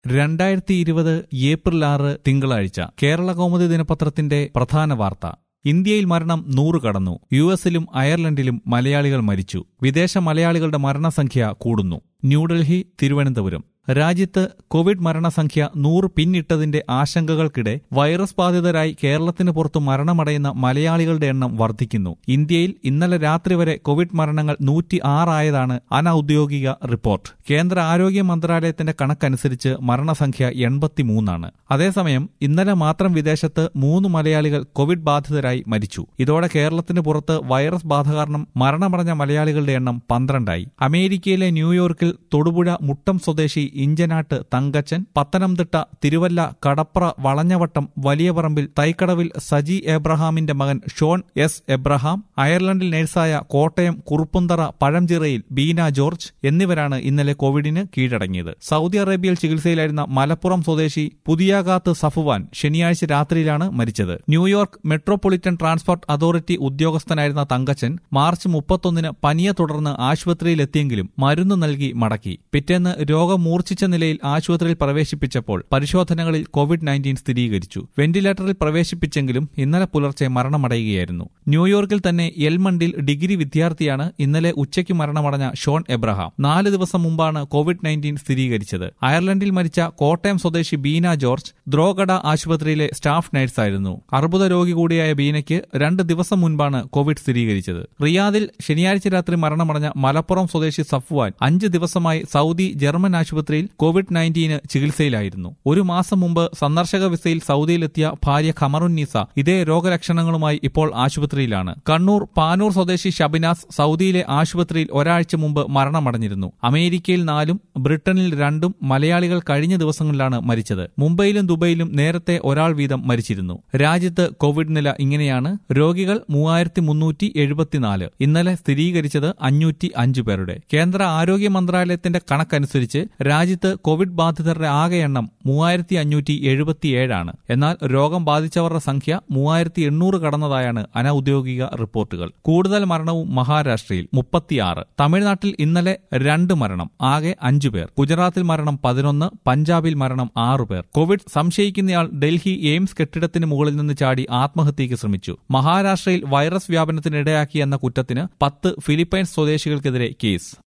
രണ്ടായിരത്തി ഇരുപത് ഏപ്രിൽ ആറ് തിങ്കളാഴ്ച കേരള കൗമുദി ദിനപത്രത്തിന്റെ പ്രധാന വാർത്ത ഇന്ത്യയിൽ മരണം നൂറ് കടന്നു യു എസിലും അയർലൻഡിലും മലയാളികൾ മരിച്ചു വിദേശ മലയാളികളുടെ മരണസംഖ്യ കൂടുന്നു ന്യൂഡൽഹി തിരുവനന്തപുരം രാജ്യത്ത് കോവിഡ് മരണസംഖ്യ നൂറ് പിന്നിട്ടതിന്റെ ആശങ്കകൾക്കിടെ വൈറസ് ബാധിതരായി കേരളത്തിന് പുറത്തു മരണമടയുന്ന മലയാളികളുടെ എണ്ണം വർദ്ധിക്കുന്നു ഇന്ത്യയിൽ ഇന്നലെ രാത്രി വരെ കോവിഡ് മരണങ്ങൾ നൂറ്റി ആറായതാണ് അനൌദ്യോഗിക റിപ്പോർട്ട് കേന്ദ്ര ആരോഗ്യ മന്ത്രാലയത്തിന്റെ കണക്കനുസരിച്ച് മരണസംഖ്യ എൺപത്തിമൂന്നാണ് അതേസമയം ഇന്നലെ മാത്രം വിദേശത്ത് മൂന്ന് മലയാളികൾ കോവിഡ് ബാധിതരായി മരിച്ചു ഇതോടെ കേരളത്തിന് പുറത്ത് വൈറസ് ബാധ കാരണം മരണമടഞ്ഞ മലയാളികളുടെ എണ്ണം പന്ത്രണ്ടായി അമേരിക്കയിലെ ന്യൂയോർക്കിൽ തൊടുപുഴ മുട്ടം സ്വദേശി ഇഞ്ചനാട്ട് തങ്കച്ചൻ പത്തനംതിട്ട തിരുവല്ല കടപ്ര വളഞ്ഞവട്ടം വലിയപറമ്പിൽ തൈക്കടവിൽ സജി എബ്രഹാമിന്റെ മകൻ ഷോൺ എസ് എബ്രഹാം അയർലൻഡിൽ നഴ്സായ കോട്ടയം കുറുപ്പുന്തറ പഴംചിറയിൽ ബീന ജോർജ് എന്നിവരാണ് ഇന്നലെ കോവിഡിന് കീഴടങ്ങിയത് സൗദി അറേബ്യയിൽ ചികിത്സയിലായിരുന്ന മലപ്പുറം സ്വദേശി പുതിയാകാത്ത് സഫുവാൻ ശനിയാഴ്ച രാത്രിയിലാണ് മരിച്ചത് ന്യൂയോർക്ക് മെട്രോപൊളിറ്റൻ ട്രാൻസ്പോർട്ട് അതോറിറ്റി ഉദ്യോഗസ്ഥനായിരുന്ന തങ്കച്ചൻ മാർച്ച് മുപ്പത്തൊന്നിന് പനിയെ തുടർന്ന് ആശുപത്രിയിലെത്തിയെങ്കിലും മരുന്ന് നൽകി മടക്കി പിറ്റേന്ന് രോഗം മൂർച്ഛിച്ച നിലയിൽ ആശുപത്രിയിൽ പ്രവേശിപ്പിച്ചപ്പോൾ പരിശോധനകളിൽ കോവിഡ് നയൻറ്റീൻ സ്ഥിരീകരിച്ചു വെന്റിലേറ്ററിൽ പ്രവേശിപ്പിച്ചെങ്കിലും ഇന്നലെ പുലർച്ചെ മരണമടയുകയായിരുന്നു ന്യൂയോർക്കിൽ തന്നെ എൽമണ്ടിൽ ഡിഗ്രി വിദ്യാർത്ഥിയാണ് ഇന്നലെ ഉച്ചയ്ക്ക് മരണമടഞ്ഞ ഷോൺ എബ്രഹാം നാല് ദിവസം മുമ്പാണ് കോവിഡ് നയൻറ്റീൻ സ്ഥിരീകരിച്ചത് അയർലൻഡിൽ മരിച്ച കോട്ടയം സ്വദേശി ബീന ജോർജ് ദ്രോഗഡ ആശുപത്രിയിലെ സ്റ്റാഫ് നഴ്സായിരുന്നു അർബുദ രോഗി കൂടിയായ ബീനയ്ക്ക് രണ്ട് ദിവസം മുൻപാണ് കോവിഡ് സ്ഥിരീകരിച്ചത് റിയാദിൽ ശനിയാഴ്ച രാത്രി മരണമടഞ്ഞ മലപ്പുറം സ്വദേശി സഫ്വാൻ അഞ്ച് ദിവസമായി സൗദി ജർമ്മൻ ആശുപത്രിയിൽ കോവിഡ് നയൻറ്റീന് ചികിത്സയിലായിരുന്നു ഒരു മാസം മുമ്പ് സന്ദർശക വിസയിൽ സൗദിയിലെത്തിയ ഭാര്യ ഖമറുന്നീസ ഇതേ രോഗലക്ഷണങ്ങളുമായി ഇപ്പോൾ ആശുപത്രിയിലാണ് കണ്ണൂർ പാനൂർ സ്വദേശി ഷബിനാസ് സൗദിയിലെ ആശുപത്രിയിൽ ഒരാഴ്ച മുമ്പ് മരണമടഞ്ഞിരുന്നു അമേരിക്കയിൽ നാലും ബ്രിട്ടനിൽ രണ്ടും മലയാളികൾ കഴിഞ്ഞ ദിവസങ്ങളിലാണ് മരിച്ചത് മുംബൈയിലും ദുബൈയിലും നേരത്തെ ഒരാൾ വീതം മരിച്ചിരുന്നു രാജ്യത്ത് കോവിഡ് നില ഇങ്ങനെയാണ് രോഗികൾ മൂവായിരത്തി മുന്നൂറ്റി എഴുപത്തിനാല് ഇന്നലെ സ്ഥിരീകരിച്ചത് അഞ്ഞൂറ്റി അഞ്ച് പേരുടെ കേന്ദ്ര ആരോഗ്യ മന്ത്രാലയത്തിന്റെ കണക്കനുസരിച്ച് രാജ്യത്ത് കോവിഡ് ബാധിതരുടെ ആകെ എണ്ണം മൂവായിരത്തി അഞ്ഞൂറ്റി എഴുപത്തിയേഴാണ് എന്നാൽ രോഗം ബാധിച്ചവരുടെ സംഖ്യ മൂവായിരത്തി എണ്ണൂറ് കടന്നതായാണ് അനൌദ്യോഗിക റിപ്പോർട്ടുകൾ കൂടുതൽ മരണവും മഹാരാഷ്ട്രയിൽ മുപ്പത്തിയാറ് തമിഴ്നാട്ടിൽ ഇന്നലെ രണ്ട് മരണം ആകെ അഞ്ചു പേർ ഗുജറാത്തിൽ മരണം പതിനൊന്ന് പഞ്ചാബിൽ മരണം ആറു പേർ കോവിഡ് സംശയിക്കുന്നയാൾ ഡൽഹി എയിംസ് കെട്ടിടത്തിന് മുകളിൽ നിന്ന് ചാടി ആത്മഹത്യയ്ക്ക് ശ്രമിച്ചു മഹാരാഷ്ട്രയിൽ വൈറസ് വ്യാപനത്തിനിടയാക്കിയെന്ന കുറ്റത്തിന് പത്ത് ഫിലിപ്പൈൻസ് സ്വദേശികൾക്കെതിരെ കേസ്